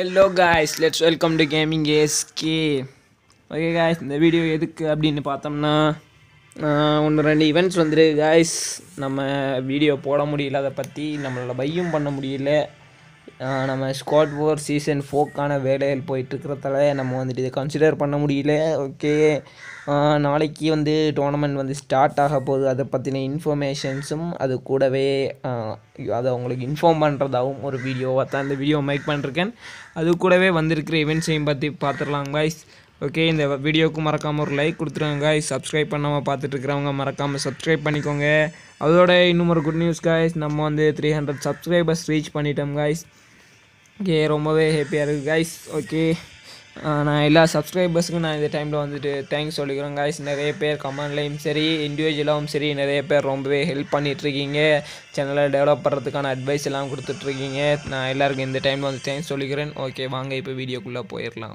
Hello guys let's welcome to gaming SK okay guys இந்த video எதுக்கு அப்படின்னு பார்த்தோம்னா ஒன்று ரெண்டு ஈவெண்ட்ஸ் வந்துருக்கு காய்ஸ் நம்ம வீடியோ போட முடியல அதை பற்றி நம்மளால் பையும் பண்ண முடியல ஆஹ் நம்ம ஸ்குவாட் ஃபோர் சீசன் ஃபோக்கான வேலைகள் போயிட்டுருக்கிறதால நம்ம வந்துட்டு இதை கன்சிடர் பண்ண முடியல ஓகே நாளைக்கு வந்து டோர்னமெண்ட் வந்து ஸ்டார்ட் ஆக போகுது அதை பற்றின இன்ஃபர்மேஷன்ஸும் அது கூடவே ஆஹ் அதை உங்களுக்கு இன்ஃபார்ம் பண்ணுறதாகவும் ஒரு வீடியோவாக தான் இந்த வீடியோ மேக் பண்ணிருக்கேன் அது கூடவே வந்திருக்கிற இவெண்ட்ஸையும் பற்றி பார்த்துடலாம் guys ஓகே இந்த வீடியோவுக்கு மறக்காமல் ஒரு லைக் கொடுத்துருங்க guys சப்ஸ்கிரைப் பண்ணாமல் பார்த்துட்டு இருக்கிறவங்க மறக்காமல் சப்ஸ்கிரைப் பண்ணிக்கோங்க அதோட இன்னும் ஒரு குட் நியூஸ் guys நம்ம வந்து த்ரீ ஹண்ட்ரட் சப்ஸ்கிரைபர்ஸ் ரீச் பண்ணிட்டோம் guys ஓகே ரொம்பவே ஹாப்பியாக இருக்குது கைஸ் ஓகே நான் எல்லா சப்ஸ்கிரைபர்ஸுக்கும் நான் இந்த டைமில் வந்துட்டு தேங்க்ஸ் சொல்லிக்கிறேன் கைஸ் நிறைய பேர் கமெண்ட்லேயும் சரி இண்டிவிஜுவலாகவும் சரி நிறைய பேர் ரொம்பவே ஹெல்ப் பண்ணிகிட்ருக்கீங்க சேனலை டெவலப் பண்ணுறதுக்கான அட்வைஸ் எல்லாம் கொடுத்துட்ருக்கீங்க நான் எல்லாருக்கும் இந்த டைமில் வந்து தேங்க்ஸ் சொல்லிக்கிறேன் ஓகே வாங்க இப்போ வீடியோக்குள்ளே போயிடலாம்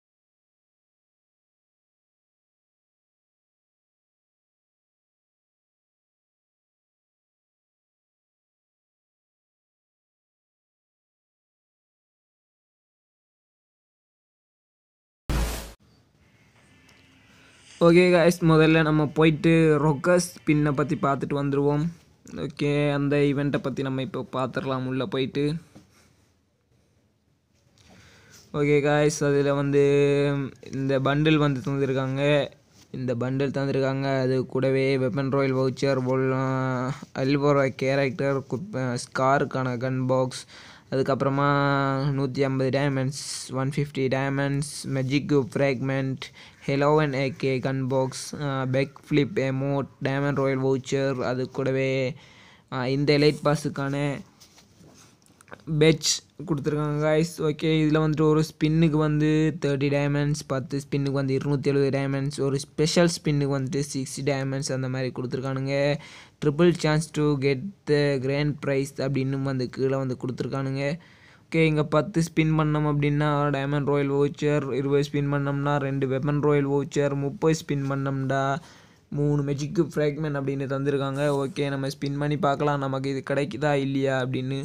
ஓகே காய்ஸ் முதல்ல நம்ம போயிட்டு ரொக்கஸ் பின்னை பற்றி பார்த்துட்டு வந்துடுவோம் ஓகே அந்த ஈவெண்ட்டை பற்றி நம்ம இப்போ பார்த்துடலாம் உள்ளே போயிட்டு ஓகே காய்ஸ் அதில் வந்து இந்த பண்டில் வந்து தந்திருக்காங்க இந்த பண்டில் தந்திருக்காங்க அது கூடவே weapon royale voucher Alvaro character ஸ்காருக்கான கன் பாக்ஸ் அதுக்கப்புறமா நூற்றி ஐம்பது diamonds one fifty diamonds magic fragment Halloween AK gun box bag flip emote diamond royale voucher அது கூடவே அஹ், இந்த எலைட் பாஸுக்கான பெட்ச் கொடுத்துருக்காங்க காய்ஸ் ஓகே இதில் வந்துட்டு ஒரு ஸ்பின்னுக்கு வந்து தேர்ட்டி டைமண்ட்ஸ் பத்து ஸ்பின்னுக்கு வந்து இருநூற்றி எழுபது டைமண்ட்ஸ் ஒரு ஸ்பெஷல் ஸ்பின்னுக்கு வந்துட்டு சிக்ஸ்டி டைமண்ட்ஸ் அந்த மாதிரி கொடுத்துருக்கானுங்க triple chance to get the grand prize அப்படின்னு வந்து கீழே வந்து கொடுத்துருக்கானுங்க ஓகே இங்கே பத்து ஸ்பின் பண்ணோம் அப்படின்னா டைமண்ட் ராயல் வவுச்சர் இருபது ஸ்பின் பண்ணோம்னா ரெண்டு வெப்பன் ராயல் வவுச்சர் முப்பது ஸ்பின் பண்ணோம்டா மூணு மெஜிக்கு ஃப்ராக்மெண்ட் அப்படின்னு தந்திருக்காங்க ஓகே நம்ம ஸ்பின் பண்ணி பார்க்கலாம் நமக்கு இது கிடைக்குதா இல்லையா அப்படின்னு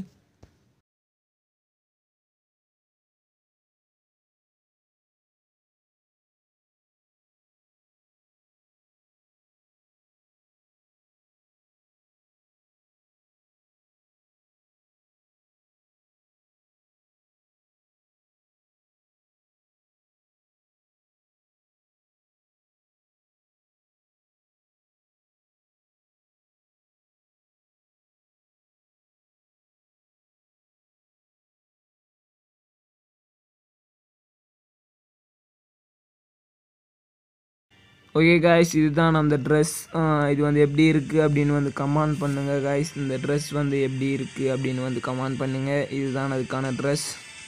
ஓகே காய்ஸ் இதுதான் அந்த ட்ரெஸ் இது வந்து எப்படி இருக்குது அப்படின்னு வந்து கமெண்ட் பண்ணுங்கள் காய்ஸ் இந்த ட்ரெஸ் வந்து எப்படி இருக்குது அப்படின்னு வந்து கமெண்ட் பண்ணுங்கள் இதுதான் அதுக்கான ட்ரெஸ்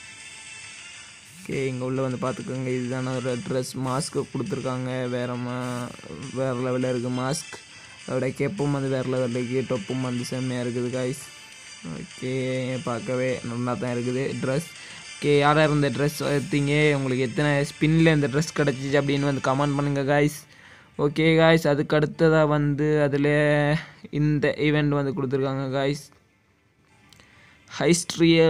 ஓகே இங்கே உள்ள வந்து பார்த்துக்கோங்க இதுதான ஒரு ட்ரெஸ் மாஸ்க்கு கொடுத்துருக்காங்க வேறு மா வேறு லெவலில் இருக்குது மாஸ்க் அதோட கேப்பும் வந்து வேறு லெவலில் இருக்குது டொப்பும் வந்து செம்மையாக இருக்குது காய்ஸ் ஓகே பார்க்கவே நல்லா தான் இருக்குது ட்ரெஸ் ஓகே யார் யார் இந்த ட்ரெஸ் எடுத்தீங்க உங்களுக்கு எத்தனை ஸ்பின்னில் இந்த ட்ரெஸ் கிடச்சிச்சு அப்படின்னு வந்து கமெண்ட் பண்ணுங்கள் காய்ஸ் ஓகே காய்ஸ் அதுக்கு அடுத்ததாக வந்து அதில் இந்த ஈவெண்ட் வந்து கொடுத்துருக்காங்க காய்ஸ் ஹைஸ்ட்ரியா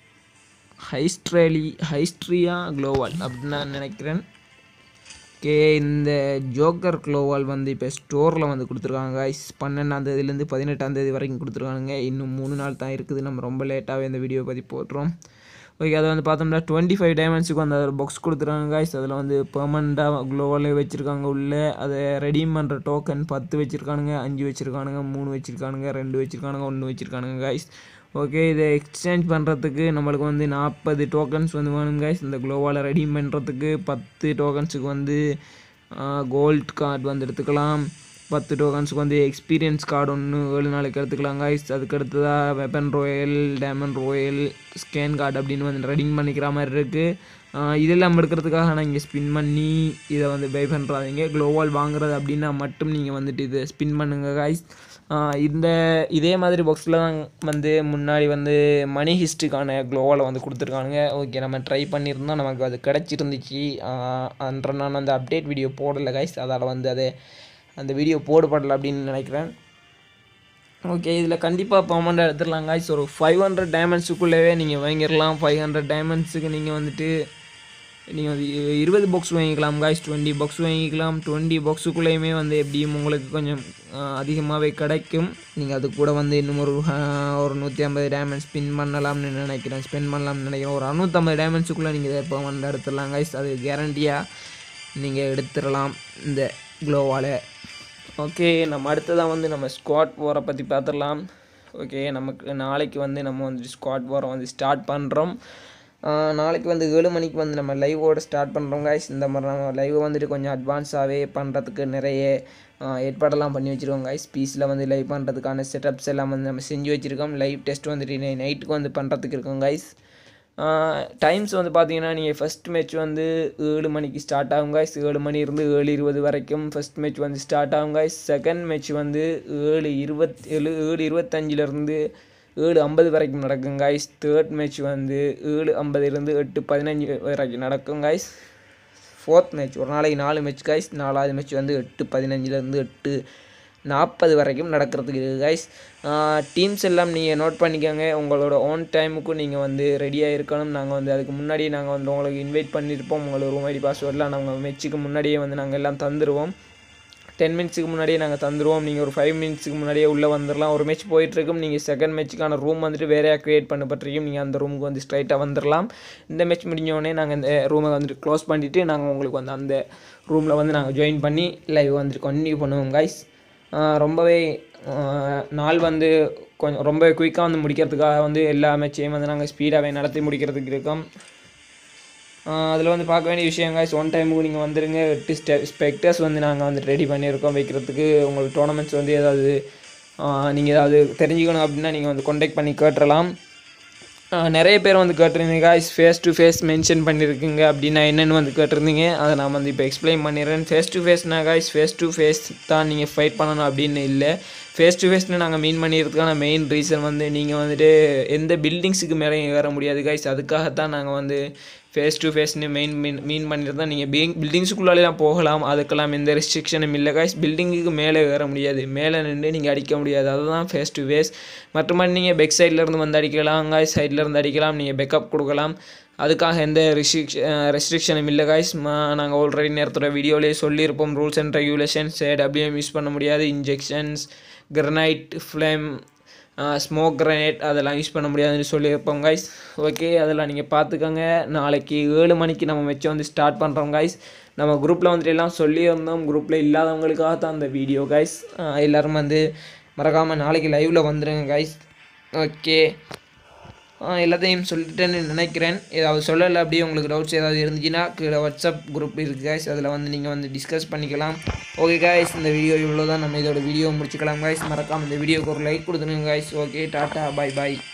ஹைஸ்ட்ரேலி ஹைஸ்ட்ரியா குளோவால் அப்படின்னு நான் நினைக்கிறேன் ஓகே இந்த ஜோக்கர் க்ளோவால் வந்து இப்போ ஸ்டோரில் வந்து கொடுத்துருக்காங்க guys. பன்னெண்டாம் தேதியிலேருந்து பதினெட்டாம் தேதி வரைக்கும் கொடுத்துருக்கானுங்க இன்னும் மூணு நாள் தான் இருக்குது நம்ம ரொம்ப லேட்டாகவே இந்த வீடியோ பற்றி போட்டுறோம் ஓகே அதை வந்து பார்த்தோம்னா டுவெண்ட்டி ஃபைவ் டைமண்ட்ஸுக்கு வந்து ஒரு பாக்ஸ் கொடுத்துருக்காங்க காய்ஸ் அதில் வந்து பெர்மனண்ட்டாக க்ளோவாலே வச்சுருக்காங்க உள்ளே அதை ரெடீம் பண்ணுற டோக்கன் பத்து வச்சுருக்கானுங்க அஞ்சு வச்சுருக்கானுங்க மூணு வச்சுருக்கானுங்க ரெண்டு வச்சுருக்கானுங்க ஒன்று வச்சுருக்கானுங்க காய்ஸ் ஓகே இதை எக்ஸ்சேஞ்ச் பண்ணுறதுக்கு நம்மளுக்கு வந்து நாற்பது டோக்கன்ஸ் வந்து வேணும் guys இந்த குளோவால் ரெடீம் பண்ணுறதுக்கு பத்து டோக்கன்ஸுக்கு வந்து கோல்ட் கார்டு வந்து எடுத்துக்கலாம் பத்து டோக்கன்ஸுக்கு வந்து எக்ஸ்பீரியன்ஸ் கார்டு ஒன்று ஏழு நாளைக்கு எடுத்துக்கலாம் guys அதுக்கு அடுத்ததாக weapon royale diamond royale scan card அப்படின்னு வந்து ரெடிங் பண்ணிக்கிற மாதிரி இருக்குது இதெல்லாம் எடுக்கிறதுக்காக நான் இங்கே ஸ்பின் பண்ணி இதை வந்து பை பண்ணுறாதீங்க க்ளோவால் வாங்குறது அப்படின்னா மட்டும் நீங்கள் வந்துட்டு இதை ஸ்பின் பண்ணுங்கள் காய்ஸ் இந்த இதே மாதிரி பாக்ஸில் தான் வந்து முன்னாடி வந்து மணி ஹிஸ்ட்ரிக்கான க்ளோவால் வந்து கொடுத்துருக்கானுங்க ஓகே நம்ம ட்ரை பண்ணியிருந்தோம் நமக்கு அது கிடச்சிருந்துச்சு அன்ற நான் அந்த அப்டேட் வீடியோ போடலை கைஸ் அதால் வந்து அது அந்த வீடியோ போடப்படலை அப்படின்னு நினைக்கிறேன் ஓகே இதில் கண்டிப்பாக பர்மனெண்ட் எடுத்துடலாம் காய்ஸ் ஒரு ஃபைவ் ஹண்ட்ரட் டைமண்ட்ஸுக்குள்ளேவே நீங்கள் வாங்கிடலாம் ஃபைவ் ஹண்ட்ரட் டைமண்ட்ஸுக்கு நீங்கள் வந்துட்டு நீங்கள் வந்து இ- இருபது பாக்ஸ் வாங்கிக்கலாம் காய்ஸ் டுவெண்ட்டி பாக்ஸ் வாங்கிக்கலாம் டுவெண்ட்டி பாக்ஸுக்குள்ளேயுமே வந்து எப்படியும் உங்களுக்கு கொஞ்சம் அதிகமாகவே கிடைக்கும் நீங்கள் அது கூட வந்து இன்னும் ஒரு ஆஹ், ஒரு நூற்றி ஐம்பது டைமண்ட் ஸ்பின் பண்ணலாம்னு நினைக்கிறேன் ஸ்பெண்ட் பண்ணலாம்னு நினைக்கிறேன் ஒரு அறுநூற்றம்பது டைமண்ட்ஸுக்குள்ளே நீங்கள் இதை பர்மனெண்ட் எடுத்துடலாம் காய்ஸ் அது கேரண்டியாக நீங்கள் எடுத்துடலாம் இந்த க்ளோவால் ஓகே நம்ம அடுத்ததாக வந்து நம்ம ஸ்குவாட் போரை பற்றி பார்த்துடலாம் ஓகே நமக்கு நாளைக்கு வந்து நம்ம வந்து ஸ்குவாட் போரை வந்து ஸ்டார்ட் பண்ணுறோம் நாளைக்கு வந்து ஏழு மணிக்கு வந்து நம்ம லைவோட ஸ்டார்ட் பண்ணுறோம் guys இந்த மாதிரி நம்ம லைவ் வந்துட்டு கொஞ்சம் அட்வான்ஸாகவே பண்ணுறதுக்கு நிறைய ஆஹ், ஏற்பாடெல்லாம் பண்ணி வச்சுருக்கோம் guys பீஸில் வந்து லைவ் பண்ணுறதுக்கான செட்டப்ஸ் எல்லாம் வந்து நம்ம செஞ்சு வச்சுருக்கோம் லைவ் டெஸ்ட் வந்துட்டு நைட்டுக்கு வந்து பண்ணுறதுக்கு இருக்கோம் guys டைம்ஸ் வந்து பார்த்தீங்கன்னா நீங்கள் ஃபஸ்ட் மேட்ச் வந்து ஏழு மணிக்கு ஸ்டார்ட் ஆகும் guys ஏழு மணி இருந்து ஏழு இருபது வரைக்கும் ஃபஸ்ட் மேட்ச் வந்து ஸ்டார்ட் ஆகும் guys செகண்ட் மேட்ச் வந்து ஏழு இருபத் ஏழு ஏழு இருபத்தஞ்சிலேருந்து ஏழு ஐம்பது வரைக்கும் நடக்கும் guys தேர்ட் மேட்ச் வந்து ஏழு ஐம்பதுலேருந்து எட்டு பதினஞ்சு வரைக்கும் நடக்கும் guys ஃபோர்த் மேட்ச் ஒரு நாளைக்கு நாலு மேட்ச் guys நாலாவது மேட்ச் வந்து எட்டு பதினஞ்சுலேருந்து எட்டு நாற்பது வரைக்கும் நடக்கிறதுக்கு இருக்குது கைஸ் டீம்ஸ் எல்லாம் நீங்கள் நோட் பண்ணிக்கோங்க உங்களோட ஓன் டைமுக்கும் நீங்கள் வந்து ரெடியாக இருக்கணும் நாங்கள் வந்து அதுக்கு முன்னாடியே நாங்கள் வந்து உங்களுக்கு இன்வைட் பண்ணியிருப்போம் உங்களோட ரூம் ஐடி பாஸ்வேர்டெலாம் நாங்கள் மேட்ச்சுக்கு முன்னாடியே வந்து நாங்கள் எல்லாம் தந்துடுவோம் டென் மினிட்ஸுக்கு முன்னாடியே நாங்கள் தந்துடுவோம் நீங்கள் ஒரு ஃபைவ் மினிட்ஸுக்கு முன்னாடியே உள்ளே வந்துடலாம் ஒரு மேட்ச் போயிட்டுருக்கும் நீங்கள் செகண்ட் மேட்ச்சுக்கான ரூம் வந்துட்டு வேறையாக க்ரியேட் பண்ணப்பட்டிருக்கும் நீங்கள் அந்த ரூமுக்கு வந்து ஸ்ட்ரைட்டாக வந்துடலாம் இந்த மேட்ச் முடிஞ்சோடனே நாங்கள் இந்த ரூமை வந்துட்டு க்ளோஸ் பண்ணிவிட்டு நாங்கள் உங்களுக்கு வந்து அந்த ரூமில் வந்து நாங்கள் ஜாயின் பண்ணி லைவ் வந்துட்டு கண்டினியூ பண்ணுவோம் கைஸ் ரொம்பவே ஆஹ், நாள் வந்து கொஞ்சம் ரொம்ப குயிக்காக வந்து முடிக்கிறதுக்காக வந்து எல்லா மேட்சையும் வந்து நாங்கள் ஸ்பீடாகவே நடத்தி முடிக்கிறதுக்கு இருக்கோம் அதில் வந்து பார்க்க வேண்டிய விஷயம் guys ஒன் டைமுக்கு நீங்கள் வந்துருங்க எட்டு ஸ்டெ ஸ்பெக்டர்ஸ் வந்து நாங்கள் வந்து ரெடி பண்ணியிருக்கோம் வைக்கிறதுக்கு உங்களுக்கு டோர்னமெண்ட்ஸ் வந்து ஏதாவது நீங்கள் ஏதாவது தெரிஞ்சுக்கணும் அப்படின்னா நீங்கள் வந்து கான்டாக்ட் பண்ணி கேட்டுறலாம் ஆஹ் நிறைய பேர் வந்து கேட்டிருந்தீங்க guys face to face mention பண்ணியிருக்குங்க அப்படின்னா என்னென்னு வந்து கேட்டிருந்தீங்க அதை நான் வந்து இப்போ எக்ஸ்பிளைன் பண்ணிடுறேன் ஃபேஸ் டு ஃபேஸ்னா guys ஃபேஸ் டு ஃபேஸ் தான் நீங்கள் ஃபைட் பண்ணணும் அப்படின்னு இல்லை ஃபேஸ் டு ஃபேஸ்னு நாங்கள் மீன் பண்ணியிருக்கிறதுக்கான மெயின் ரீசன் வந்து நீங்கள் வந்துட்டு எந்த பில்டிங்ஸுக்கு மேலே ஏற முடியாது guys அதுக்காகத்தான் நாங்கள் வந்து ஃபேஸ் டு ஃபேஸ்னு மெயின் மீன் மீன் பண்ணியிருந்தோம் நீங்கள் பில்டிங் பில்டிங்ஸுக்குள்ளாலாம் போகலாம் அதுக்கெல்லாம் எந்த ரெஸ்ட்ரிக்ஷனும் இல்லை guys பில்டிங்குக்கு மேலே ஏற முடியாது மேலே நின்று நீங்கள் அடிக்க முடியாது அதுதான் ஃபேஸ் டு ஃபேஸ் மற்றபடி நீங்கள் பெக் இருந்து வந்து அடிக்கலாம் guys side ல இருந்து அடிக்கலாம் நீங்கள் பேக்கப் கொடுக்கலாம் அதுக்காக எந்த ரெஸ்ட்ரிக்ஷ ரெஸ்ட்ரிக்ஷனும் இல்லை காய்ஸ் நாங்கள் ஆல்ரெடி நேரத்தோட வீடியோலேயே சொல்லியிருப்போம் rules and regulations WM use பண்ண முடியாது injections grenade flame smoke grenade அதெல்லாம் யூஸ் பண்ண முடியாதுன்னு சொல்லியிருப்போம் கைஸ் ஓகே அதெல்லாம் நீங்கள் பார்த்துக்கோங்க நாளைக்கு ஏழு மணிக்கு நம்ம வச்சு வந்து ஸ்டார்ட் பண்ணுறோம் கைஸ் நம்ம குரூப்பில் வந்துட்டு எல்லாம் சொல்லியிருந்தோம் குரூப்பில் இல்லாதவங்களுக்காக தான் அந்த வீடியோ கைஸ் எல்லோரும் வந்து மறக்காமல் நாளைக்கு லைவில் வந்துடுங்க கைஸ் ஓகே எல்லாத்தையும் சொல்லிட்டேன்னு நினைக்கிறேன் ஏதாவது சொல்லலை அப்படியே உங்களுக்கு டவுட்ஸ் ஏதாவது இருந்துச்சுன்னா கீழே வாட்ஸ்அப் குரூப் இருக்குது guys அதில் வந்து நீங்கள் வந்து டிஸ்கஸ் பண்ணிக்கலாம் ஓகே guys இந்த வீடியோ இவ்வளோ தான் நம்ம இதோட வீடியோ முடிச்சுக்கலாம் guys மறக்காமல் இந்த வீடியோக்கு ஒரு லைக் கொடுத்துருங்க guys ஓகே டாட்டா பை பாய்